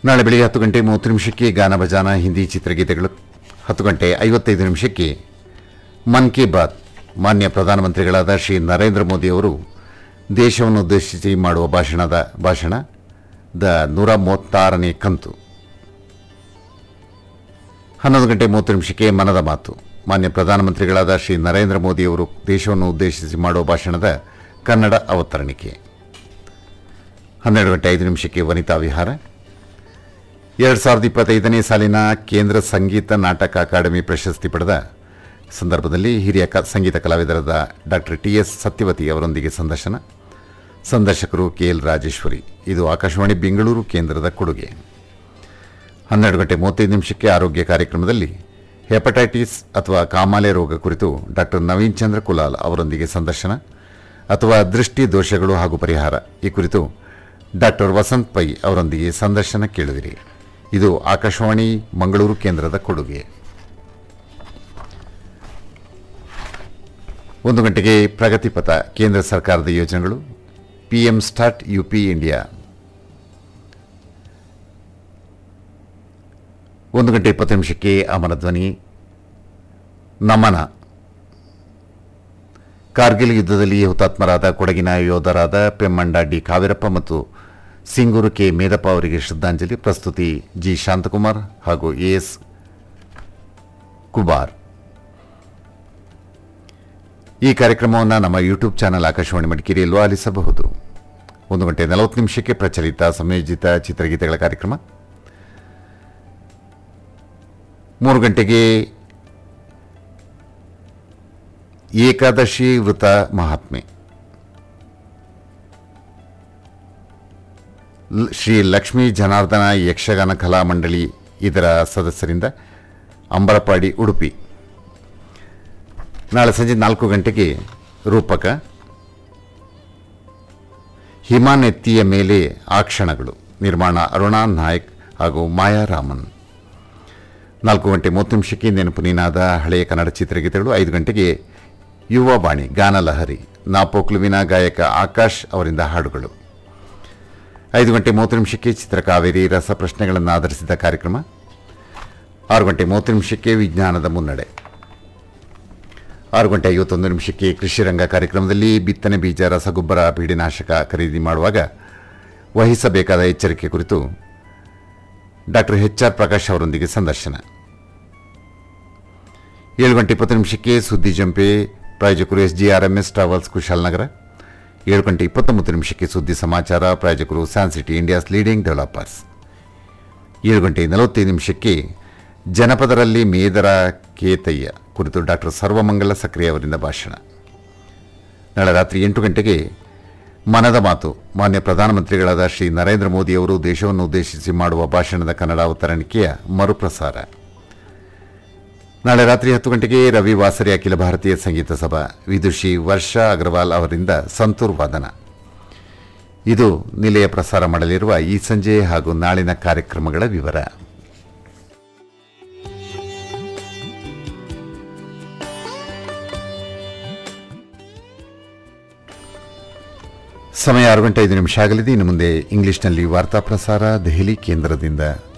ನಾಳೆ ಬೆಳಿಗ್ಗೆ ಹತ್ತು ಗಂಟೆ ಮೂವತ್ತು ನಿಮಿಷಕ್ಕೆ ಗಾನ ಭಜಾನ ಹಿಂದಿ ಚಿತ್ರಗೀತೆಗಳು ಹತ್ತು ಗಂಟೆ ಐವತ್ತೈದು ನಿಮಿಷಕ್ಕೆ ಮನ್ ಕಿ ಬಾತ್ ಮಾನ್ಯ ಪ್ರಧಾನಮಂತ್ರಿಗಳಾದ ಶ್ರೀ ನರೇಂದ್ರ ಮೋದಿ ಅವರು ದೇಶವನ್ನು ಉದ್ದೇಶಿಸಿ ಮಾಡುವ ಭಾಷಣದ ಭಾಷಣ ದ ನೂರ ಮೂವತ್ತಾರನೇ ಕಂತು ಹನ್ನೊಂದು ಗಂಟೆ ಮೂವತ್ತು ನಿಮಿಷಕ್ಕೆ ಮನದ ಮಾತು ಮಾನ್ಯ ಪ್ರಧಾನಮಂತ್ರಿಗಳಾದ ಶ್ರೀ ನರೇಂದ್ರ ಮೋದಿ ಅವರು ದೇಶವನ್ನು ಉದ್ದೇಶಿಸಿ ಮಾಡುವ ಭಾಷಣದ ಕನ್ನಡ ಅವತರಣಿಕೆ ಹನ್ನೆರಡು ಗಂಟೆ ಐದು ನಿಮಿಷಕ್ಕೆ ವನಿತಾ ವಿಹಾರ ಎರಡು ಸಾವಿರದ ಇಪ್ಪತ್ತೈದನೇ ಸಾಲಿನ ಕೇಂದ್ರ ಸಂಗೀತ ನಾಟಕ ಅಕಾಡೆಮಿ ಪ್ರಶಸ್ತಿ ಪಡೆದ ಸಂದರ್ಭದಲ್ಲಿ ಹಿರಿಯ ಕ ಸಂಗೀತ ಕಲಾವಿದರಾದ ಡಾಕ್ಟರ್ ಟಿ ಎಸ್ ಸತ್ಯವತಿ ಅವರೊಂದಿಗೆ ಸಂದರ್ಶನ ಸಂದರ್ಶಕರು ಕೆ ಎಲ್ ರಾಜೇಶ್ವರಿ ಇದು ಆಕಾಶವಾಣಿ ಬೆಂಗಳೂರು ಕೇಂದ್ರದ ಕೊಡುಗೆ ಹನ್ನೆರಡು ಗಂಟೆ ಮೂವತ್ತೈದು ನಿಮಿಷಕ್ಕೆ ಆರೋಗ್ಯ ಕಾರ್ಯಕ್ರಮದಲ್ಲಿ ಹೆಪಟೈಟಿಸ್ ಅಥವಾ ಕಾಮಾಲೆ ರೋಗ ಕುರಿತು ಡಾಕ್ಟರ್ ನವೀನ್ ಚಂದ್ರ ಕುಲಾಲ್ ಅವರೊಂದಿಗೆ ಸಂದರ್ಶನ ಅಥವಾ ದೃಷ್ಟಿ ದೋಷಗಳು ಹಾಗೂ ಪರಿಹಾರ ಈ ಕುರಿತು ಡಾಕ್ಟರ್ ವಸಂತ್ ಪೈ ಅವರೊಂದಿಗೆ ಸಂದರ್ಶನ ಕೇಳಿದಿರಿ ಇದು ಆಕಾಶವಾಣಿ ಮಂಗಳೂರು ಕೇಂದ್ರದ ಕೊಡುಗೆ ಒಂದು ಗಂಟೆಗೆ ಪ್ರಗತಿಪಥ ಕೇಂದ್ರ ಸರ್ಕಾರದ ಯೋಜನೆಗಳು ಪಿಎಂ ಸ್ಟಾರ್ಟ್ ಯುಪಿ ಇಂಡಿಯಾ ಒಂದು ಗಂಟೆ ಇಪ್ಪತ್ತು ನಿಮಿಷಕ್ಕೆ ಅಮರ ಧ್ವನಿ ನಮನ ಕಾರ್ಗಿಲ್ ಯುದ್ಧದಲ್ಲಿ ಹುತಾತ್ಮರಾದ ಕೊಡಗಿನ ಯೋಧರಾದ ಪೆಮ್ಮಂಡ ಡಿ ಕಾವೇರಪ್ಪ ಮತ್ತು ಸಿಂಗೂರು ಕೆ ಮೇದಪ್ಪ ಅವರಿಗೆ ಶ್ರದ್ಧಾಂಜಲಿ ಪ್ರಸ್ತುತಿ ಜಿ ಶಾಂತಕುಮಾರ್ ಹಾಗೂ ಎಎಸ್ ಕುಬಾರ್ ಈ ಕಾರ್ಯಕ್ರಮವನ್ನು ನಮ್ಮ ಯೂಟ್ಯೂಬ್ ಚಾನಲ್ ಆಕಾಶವಾಣಿ ಮಡಿಕೇರಿಯಲ್ಲೂ ಆಲಿಸಬಹುದು ಒಂದು ಗಂಟೆ ನಲವತ್ತು ನಿಮಿಷಕ್ಕೆ ಪ್ರಚಲಿತ ಸಂಯೋಜಿತ ಚಿತ್ರಗೀತೆಗಳ ಕಾರ್ಯಕ್ರಮ ಮೂರು ಗಂಟೆಗೆ ಏಕಾದಶಿ ವೃತ ಮಹಾತ್ಮೆ ಲ್- ಶ್ರೀ ಲಕ್ಷ್ಮೀ ಜನಾರ್ದನ ಯಕ್ಷಗಾನ ಕಲಾ ಮಂಡಳಿ ಇದರ ಸದಸ್ಯರಿಂದ ಅಂಬರಪಾಡಿ ಉಡುಪಿ ನಾಳೆ ಸಂಜೆ ನಾಲ್ಕು ಗಂಟೆಗೆ ರೂಪಕ ಹಿಮಾನೆತ್ತಿಯ ಮೇಲೆ ಆ ಕ್ಷಣಗಳು ನಿರ್ಮಾಣ ಅರುಣಾ ನಾಯಕ್ ಹಾಗೂ ಮಾಯಾ ರಾಮನ್ ನಾಲ್ಕು ಗಂಟೆ ಮೂವತ್ತು ನಿಮಿಷಕ್ಕೆ ನೆನಪು ನೀನಾದ ಹಳೆಯ ಕನ್ನಡ ಚಿತ್ರಗೀತೆಗಳು ಐದು ಗಂಟೆಗೆ ಯುವ ಬಾಣಿ ಗಾನಲಹರಿ ನಾಪೋಕ್ಲುವಿನ ಗಾಯಕ ಆಕಾಶ್ ಅವರಿಂದ ಹಾಡುಗಳು ಐದು ಗಂಟೆ ಮೂವತ್ತು ನಿಮಿಷಕ್ಕೆ ಚಿತ್ರಕಾವೇರಿ ರಸಪ್ರಶ್ನೆಗಳನ್ನು ಆಧರಿಸಿದ ಕಾರ್ಯಕ್ರಮ ಆರು ಗಂಟೆ ಮೂವತ್ತು ನಿಮಿಷಕ್ಕೆ ವಿಜ್ಞಾನದ ಮುನ್ನಡೆ ಆರು ಗಂಟೆ ಐವತ್ತೊಂದು ನಿಮಿಷಕ್ಕೆ ಕೃಷಿ ರಂಗ ಕಾರ್ಯಕ್ರಮದಲ್ಲಿ ಬಿತ್ತನೆ ಬೀಜ ರಸಗೊಬ್ಬರ ಪೀಡಿನಾಶಕ ಖರೀದಿ ಮಾಡುವಾಗ ವಹಿಸಬೇಕಾದ ಎಚ್ಚರಿಕೆ ಕುರಿತು ಡಾಕ್ಟರ್ ಎಚ್ ಆರ್ ಪ್ರಕಾಶ್ ಅವರೊಂದಿಗೆ ಸಂದರ್ಶನ ಏಳು ಗಂಟೆ ಇಪ್ಪತ್ತು ನಿಮಿಷಕ್ಕೆ ಸುದ್ದಿ ಜಂಪೆ ಪ್ರಾಯೋಜಕರು S G R M S travels Kushalnagar ಏಳು ಗಂಟೆ ಇಪ್ಪತ್ತೊಂಬತ್ತು ನಿಮಿಷಕ್ಕೆ ಸುದ್ದಿ ಸಮಾಚಾರ ಪ್ರಾಯೋಜಕರು San City India's leading developers ಏಳು ಗಂಟೆ ನಲವತ್ತೈದು ನಿಮಿಷಕ್ಕೆ ಜನಪದರಲ್ಲಿ ಮೇದರ ಕೇತಯ್ಯ ಕುರಿತು ಡಾಕ್ಟರ್ ಸರ್ವಮಂಗಲ ಸಕ್ರಿಯ ಅವರಿಂದ ಭಾಷಣ ನಾಳೆ ರಾತ್ರಿ ಎಂಟು ಗಂಟೆಗೆ ಮನದ ಮಾತು ಮಾನ್ಯ ಪ್ರಧಾನಮಂತ್ರಿಗಳಾದ ಶ್ರೀ ನರೇಂದ್ರ ಮೋದಿ ಅವರು ದೇಶವನ್ನು ಉದ್ದೇಶಿಸಿ ಮಾಡುವ ಭಾಷಣದ ಕನ್ನಡ ಅವತರಣಿಕೆಯ ಮರುಪ್ರಸಾರ ನಾಳೆ ರಾತ್ರಿ ಹತ್ತು ಗಂಟೆಗೆ ರವಿ ವಾಸರಿ ಅಖಿಲ ಭಾರತೀಯ ಸಂಗೀತ ಸಭಾ ವಿದುಷಿ ವರ್ಷಾ ಅಗ್ರವಾಲ್ ಅವರಿಂದ ಸಂತೂರ್ ವಾದನ ಇದು ನಿಲಯ ಪ್ರಸಾರ ಮಾಡಲಿರುವ ಈ ಸಂಜೆ ಹಾಗೂ ನಾಳಿನ ಕಾರ್ಯಕ್ರಮಗಳ ವಿವರ ಸಮಯ ಆರು ಗಂಟೆ ಐದು ನಿಮಿಷ ಆಗಲಿದೆ ಇನ್ನು ಮುಂದೆ ಇಂಗ್ಲಿಷ್ನಲ್ಲಿ ವಾರ್ತಾ ಪ್ರಸಾರ ದೆಹಲಿ ಕೇಂದ್ರದಿಂದ